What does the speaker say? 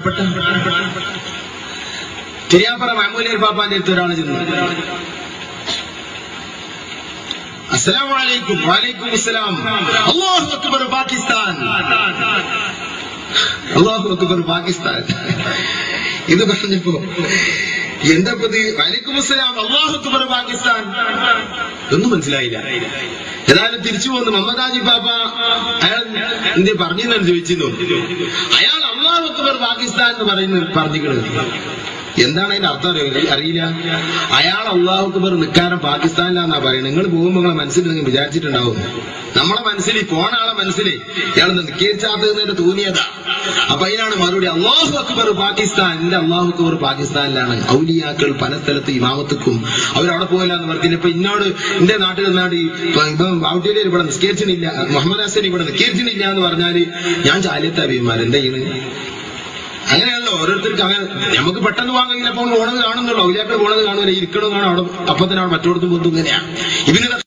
തിരിയാപ്പറ മാമൂലിയർ പാപ്പാന്റെ അടുത്ത് ഒരാൾ ചെന്നു അസ്സലാമു അലൈക്കും വലൈക്കും അസ്സലാം അല്ലാഹു അക്ബർ പാകിസ്ഥാൻ അല്ലാഹു അക്ബർ പാകിസ്ഥാൻ ഇത് പറഞ്ഞപ്പോ എന്താ ഇത് വലൈക്കും അസ്സലാം അല്ലാഹു അക്ബർ പാകിസ്ഥാൻ ഒന്നും മനസ്സിലായില്ല ഏതായാലും തിരിച്ചു പോന്ന് മമ്മദാജി പാപ്പ അയാൾ എന്ത് പറഞ്ഞെന്നു ചോദിച്ചിരുന്നു അയാൾ അള്ളാഹു അക്ബർ പാകിസ്ഥാൻ എന്ന് പറയുന്നു പറഞ്ഞിരിക്കുന്നത് എന്താണ് അതിന്റെ അർത്ഥം അറിയില്ല അറിയില്ല അയാൾ അള്ളാഹു അക്ബർ നിൽക്കാരം പാകിസ്ഥാനിലാന്നാ പറയുന്നത് നിങ്ങൾ പോകുമ്പോൾ നിങ്ങളെ മനസ്സിൽ നിങ്ങൾ വിചാരിച്ചിട്ടുണ്ടാവും നമ്മളെ മനസ്സിൽ ഈ പോണ ആളെ മനസ്സിൽ ഇയാൾ നിൽക്കേച്ചാത്തതിന്റെ തോന്നിയതാ അപ്പൊ അതിനാണ് മറുപടി അള്ളാഹു അക്ബർ പാകിസ്ഥാൻ എന്റെ അള്ളാഹു അക്ബർ പാകിസ്ഥാനിലാണ് ഔലിയാക്കൾ പല സ്ഥലത്ത് ഇമാമത്തുക്കും അവരവിടെ പോകില്ല എന്ന് പറഞ്ഞില്ല ഇപ്പൊ ഇന്നോട് എന്റെ നാട്ടിൽ നിന്നാട് ഇപ്പം ഔട്ടിയിൽ ഇവിടെ നിസ്കരിച്ചിട്ടില്ല മുഹമ്മദ് ഹസൻ ഇവിടെ നിസ്കരിച്ചിട്ടില്ല എന്ന് പറഞ്ഞാല് ഞാൻ ചാലിയത്താ ഭീമാർ എന്താ ചെയ്യുന്നത് അങ്ങനെയാണല്ലോ ഓരോരുത്തർക്ക് അങ്ങനെ നമുക്ക് പെട്ടെന്ന് വാങ്ങില്ല അപ്പൊ പോണത് കാണുന്നുള്ളൂ ഔലിയാക്കൾ പോണത് കാണുന്നില്ല ഇരിക്കണം കാണും അവിടെ അപ്പൊ തന്നെ അവിടെ മറ്റോടത്തും പോകുന്നു ഇങ്ങനെയാണ് ഇവന്